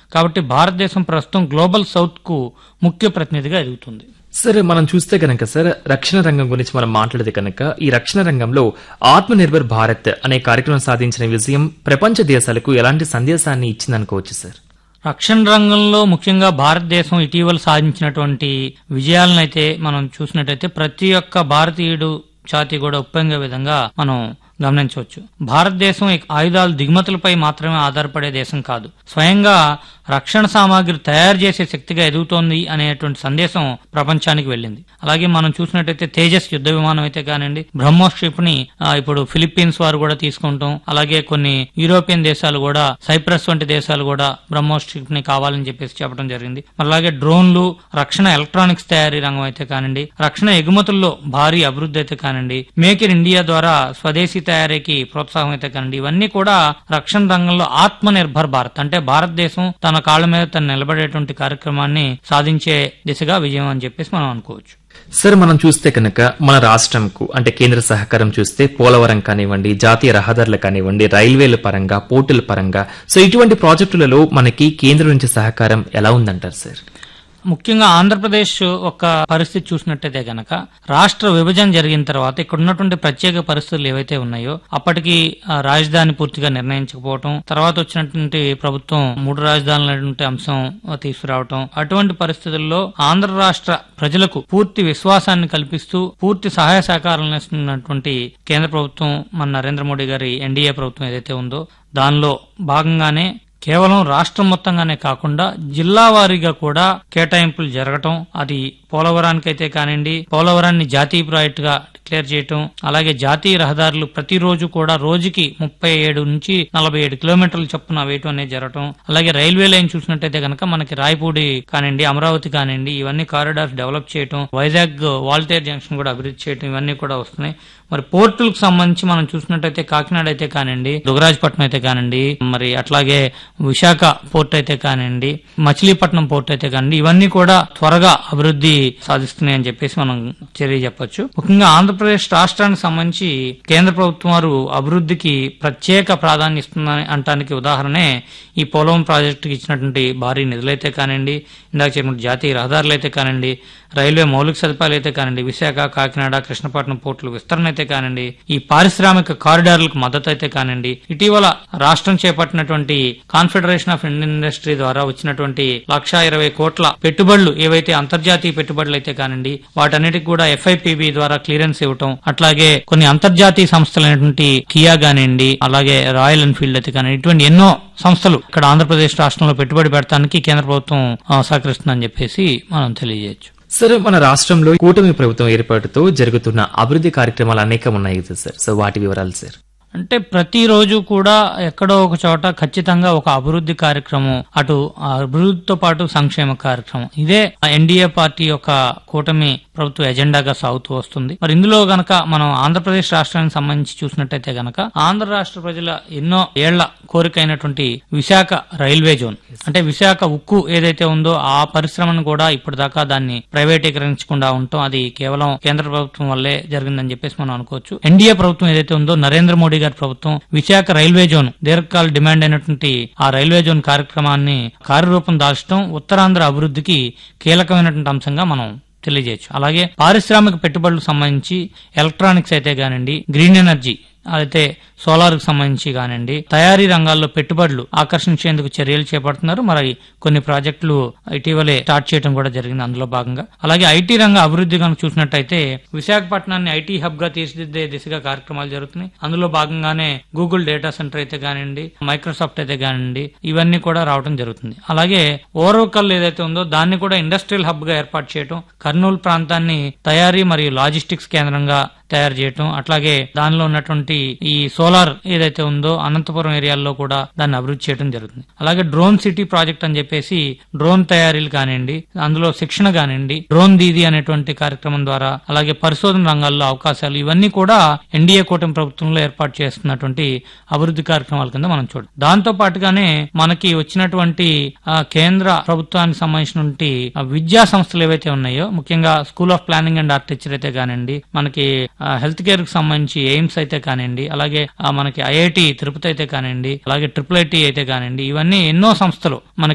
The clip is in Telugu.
కాబట్టి భారతదేశం ప్రస్తుతం గ్లోబల్ సౌత్ కు ముఖ్య ప్రతినిధిగా ఎదుగుతుంది సరే మనం చూస్తే కనుక సార్ రక్షణ రంగం గురించి మనం మాట్లాడితే కనుక ఈ రక్షణ రంగంలో ఆత్మ నిర్భర్ భారత్ అనే కార్యక్రమం సాధించిన విజయం ప్రపంచ దేశాలకు ఎలాంటి సందేశాన్ని ఇచ్చిందనుకోవచ్చు సార్ రక్షణ రంగంలో ముఖ్యంగా భారతదేశం ఇటీవల సాధించినటువంటి విజయాలనైతే మనం చూసినట్టయితే ప్రతి ఒక్క భారతీయుడు ఛాతీ కూడా ఉప్పొంగే విధంగా మనం గమనించవచ్చు భారతదేశం ఈ ఆయుధాల దిగుమతులపై మాత్రమే ఆధారపడే దేశం కాదు స్వయంగా రక్షణ సామాగ్రి తయారు చేసే శక్తిగా ఎదుగుతోంది అనేటువంటి సందేశం ప్రపంచానికి వెళ్ళింది అలాగే మనం చూసినట్టయితే తేజస్ యుద్ధ విమానం అయితే కానివ్వండి బ్రహ్మోస్ షిప్ ని ఆ, ఇప్పుడు ఫిలిప్పీన్స్ వారు కూడా తీసుకుంటాం అలాగే కొన్ని యూరోపియన్ దేశాలు కూడా సైప్రస్ వంటి దేశాలు కూడా బ్రహ్మోస్ షిప్ ని కావాలని చెప్పేసి చెప్పడం జరిగింది అలాగే డ్రోన్లు రక్షణ ఎలక్ట్రానిక్స్ తయారీ రంగం అయితే కానివ్వండి రక్షణ ఎగుమతుల్లో భారీ అభివృద్ధి అయితే కానివ్వండి మేక్ ఇన్ ఇండియా ద్వారా స్వదేశీ తయారీకి ప్రోత్సాహం అయితే కానివ్వండి ఇవన్నీ కూడా రక్షణ రంగంలో ఆత్మ నిర్భర్ భారత్ అంటే భారతదేశం తన కాళ్ళ మీద తను నిలబడేటువంటి కార్యక్రమాన్ని సాధించే దిశగా విజయం అని చెప్పేసి మనం అనుకోవచ్చు సార్ మనం చూస్తే కనుక మన రాష్ట్రంకు అంటే కేంద్ర సహకారం చూస్తే పోలవరం కానివ్వండి జాతీయ రహదారులు కానివ్వండి రైల్వేల పరంగా పోర్టుల పరంగా సో ఇటువంటి ప్రాజెక్టులలో మనకి కేంద్రం నుంచి సహకారం ఎలా ఉందంటారు సార్ ముఖ్యంగా ఆంధ్రప్రదేశ్ ఒక పరిస్థితి చూసినట్టయితే గనక రాష్ట్ర విభజన జరిగిన తర్వాత ఇక్కడ ఉన్నటువంటి ప్రత్యేక పరిస్థితులు ఏవైతే ఉన్నాయో అప్పటికి ఆ, రాజధాని పూర్తిగా నిర్ణయించకపోవటం తర్వాత వచ్చినటువంటి ప్రభుత్వం మూడు రాజధానులు అనేటువంటి అంశం ఆ, తీసుకురావటం అటువంటి పరిస్థితుల్లో ఆంధ్ర రాష్ట్ర ప్రజలకు పూర్తి విశ్వాసాన్ని కల్పిస్తూ పూర్తి సహాయ సహకారాలను ఇస్తున్నటువంటి కేంద్ర ప్రభుత్వం మన నరేంద్ర మోడీ గారి ఎన్డీఏ ప్రభుత్వం ఏదైతే ఉందో దానిలో భాగంగానే కేవలం రాష్ట్రం మొత్తంగానే కాకుండా జిల్లా వారీగా కూడా కేటాయింపులు జరగటం అది పోలవరానికైతే కానివ్వండి పోలవరాన్ని జాతీయ ప్రాజెక్ట్ గా డిక్లేర్ చేయటం అలాగే జాతీయ రహదారులు ప్రతిరోజు కూడా రోజుకి ముప్పై ఏడు నుంచి నలభై ఏడు కిలోమీటర్ల చొప్పున వేయటం అనేది జరగటం అలాగే రైల్వే లైన్ చూసినట్టయితే కనుక మనకి రాయపూడి కానివ్వండి అమరావతి కానివ్వండి ఇవన్నీ కారిడార్స్ డెవలప్ చేయటం వైజాగ్ వాల్టేర్ జంక్షన్ కూడా అభివృద్ధి చేయటం ఇవన్నీ కూడా వస్తున్నాయి మరి పోర్టులకు సంబంధించి మనం చూసినట్టయితే కాకినాడ అయితే కానివ్వండి దుగరాజపట్నం అయితే కానివ్వండి మరి అట్లాగే విశాఖ పోర్ట్ అయితే కానివ్వండి మచిలీపట్నం పోర్ట్ అయితే కానివ్వండి ఇవన్నీ కూడా త్వరగా అభివృద్ధి సాధిస్తున్నాయి అని చెప్పేసి మనం చర్య చెప్పొచ్చు ముఖ్యంగా ఆంధ్రప్రదేశ్ రాష్ట్రానికి సంబంధించి కేంద్ర ప్రభుత్వం వారు అభివృద్ధికి ప్రత్యేక ప్రాధాన్యం ఇస్తుందని అంటానికి ఉదాహరణే ఈ పోలవరం ప్రాజెక్టుకి ఇచ్చినటువంటి భారీ నిధులైతే కానివ్వండి ఇందాక చెప్పిన జాతీయ రహదారులు అయితే కానివ్వండి రైల్వే మౌలిక సదుపాయాలు అయితే కానివ్వండి విశాఖ కాకినాడ కృష్ణపట్నం పోర్టుల విస్తరణ అయితే కానివ్వండి ఈ పారిశ్రామిక కారిడార్లకు మద్దతు అయితే కానివ్వండి ఇటీవల రాష్ట్రం చేపట్టినటువంటి కాన్ఫెడరేషన్ ఆఫ్ ఇండియన్ ఇండస్ట్రీ ద్వారా వచ్చినటువంటి లక్షా ఇరవై కోట్ల పెట్టుబడులు ఏవైతే అంతర్జాతీయ పెట్టుబడులు అయితే కానివ్వండి వాటన్నిటికి కూడా ఎఫ్ఐపిబి ద్వారా క్లియరెన్స్ ఇవ్వటం అట్లాగే కొన్ని అంతర్జాతీయ సంస్థలైనటువంటి కియా కానివ్వండి అలాగే రాయల్ ఎన్ఫీల్డ్ అయితే కానివ్వండి ఇటువంటి ఎన్నో సంస్థలు ఇక్కడ ఆంధ్రప్రదేశ్ రాష్ట్రంలో పెట్టుబడి పెడతానికి కేంద్ర ప్రభుత్వం ఆ, సహకరిస్తుందని చెప్పేసి మనం తెలియజేయచ్చు సార్ మన రాష్ట్రంలో కూటమి ప్రభుత్వం ఏర్పాటుతో జరుగుతున్న అభివృద్ధి కార్యక్రమాలు అనేకం ఉన్నాయి కదా సార్ సో వాటి వివరాలు సార్ అంటే ప్రతిరోజు కూడా ఎక్కడో ఒక చోట ఖచ్చితంగా ఒక అభివృద్ధి కార్యక్రమం అటు ఆ అభివృద్ధితో పాటు సంక్షేమ కార్యక్రమం ఇదే ఎన్డీఏ పార్టీ యొక్క కూటమి ప్రభుత్వ ఎజెండాగా సాగుతూ వస్తుంది మరి ఇందులో గనక మనం ఆంధ్రప్రదేశ్ రాష్ట్రానికి సంబంధించి చూసినట్టయితే గనక ఆంధ్ర రాష్ట్ర ప్రజల ఎన్నో ఏళ్ల కోరిక అయినటువంటి విశాఖ రైల్వే జోన్ అంటే విశాఖ ఉక్కు ఏదైతే ఉందో ఆ పరిశ్రమను కూడా ఇప్పటిదాకా దాన్ని ప్రైవేటీకరించకుండా ఉండటం అది కేవలం కేంద్ర ప్రభుత్వం వల్లే జరిగిందని చెప్పేసి మనం అనుకోవచ్చు ఎన్డీఏ ప్రభుత్వం ఏదైతే ఉందో నరేంద్ర మోడీ గారి ప్రభుత్వం విశాఖ రైల్వే జోన్ దీర్ఘకాల డిమాండ్ అయినటువంటి ఆ రైల్వే జోన్ కార్యక్రమాన్ని కార్యరూపం దాల్చడం ఉత్తరాంధ్ర అభివృద్ధికి కీలకమైనటువంటి అంశంగా మనం తెలియజేయచ్చు అలాగే పారిశ్రామిక పెట్టుబడులకు సంబంధించి ఎలక్ట్రానిక్స్ అయితే కానివ్వండి గ్రీన్ ఎనర్జీ అయితే సోలార్ కు సంబంధించి కానివ్వండి తయారీ రంగాల్లో పెట్టుబడులు ఆకర్షించేందుకు చర్యలు చేపడుతున్నారు మరి కొన్ని ప్రాజెక్టులు ఇటీవలే స్టార్ట్ చేయడం కూడా జరిగింది అందులో భాగంగా అలాగే ఐటీ రంగ అభివృద్ధి కనుక చూసినట్టయితే విశాఖపట్నాన్ని ఐటీ హబ్ గా తీర్చిదిద్దే దిశగా కార్యక్రమాలు జరుగుతున్నాయి అందులో భాగంగానే గూగుల్ డేటా సెంటర్ అయితే కానివ్వండి మైక్రోసాఫ్ట్ అయితే కానివ్వండి ఇవన్నీ కూడా రావడం జరుగుతుంది అలాగే ఓరోకల్ ఏదైతే ఉందో దాన్ని కూడా ఇండస్ట్రియల్ హబ్ గా ఏర్పాటు చేయడం కర్నూలు ప్రాంతాన్ని తయారీ మరియు లాజిస్టిక్స్ కేంద్రంగా తయారు చేయటం అట్లాగే దానిలో ఉన్నటువంటి ఈ సోలార్ ఏదైతే ఉందో అనంతపురం ఏరియాల్లో కూడా దాన్ని అభివృద్ధి చేయడం జరుగుతుంది అలాగే డ్రోన్ సిటీ ప్రాజెక్ట్ అని చెప్పేసి డ్రోన్ తయారీలు కానివ్వండి అందులో శిక్షణ కానివ్వండి డ్రోన్ దీది అనేటువంటి కార్యక్రమం ద్వారా అలాగే పరిశోధన రంగాల్లో అవకాశాలు ఇవన్నీ కూడా ఎన్డీఏ కూటమి ప్రభుత్వంలో ఏర్పాటు చేస్తున్నటువంటి అభివృద్ధి కార్యక్రమాల కింద మనం చూడాలి దాంతో పాటుగానే మనకి వచ్చినటువంటి ఆ, కేంద్ర ప్రభుత్వానికి సంబంధించినటువంటి ఆ, విద్యా సంస్థలు ఏవైతే ఉన్నాయో ముఖ్యంగా school of planning and architecture అయితే కానివ్వండి మనకి హెల్త్ కేర్ కి సంబంధించి ఎయిమ్స్ అయితే కానివ్వండి అలాగే ఆ, మనకి ఐఐటి తిరుపతి అయితే కానివ్వండి అలాగే ట్రిపుల్ ఐటీ అయితే కానివ్వండి ఇవన్నీ ఎన్నో సంస్థలు మనకి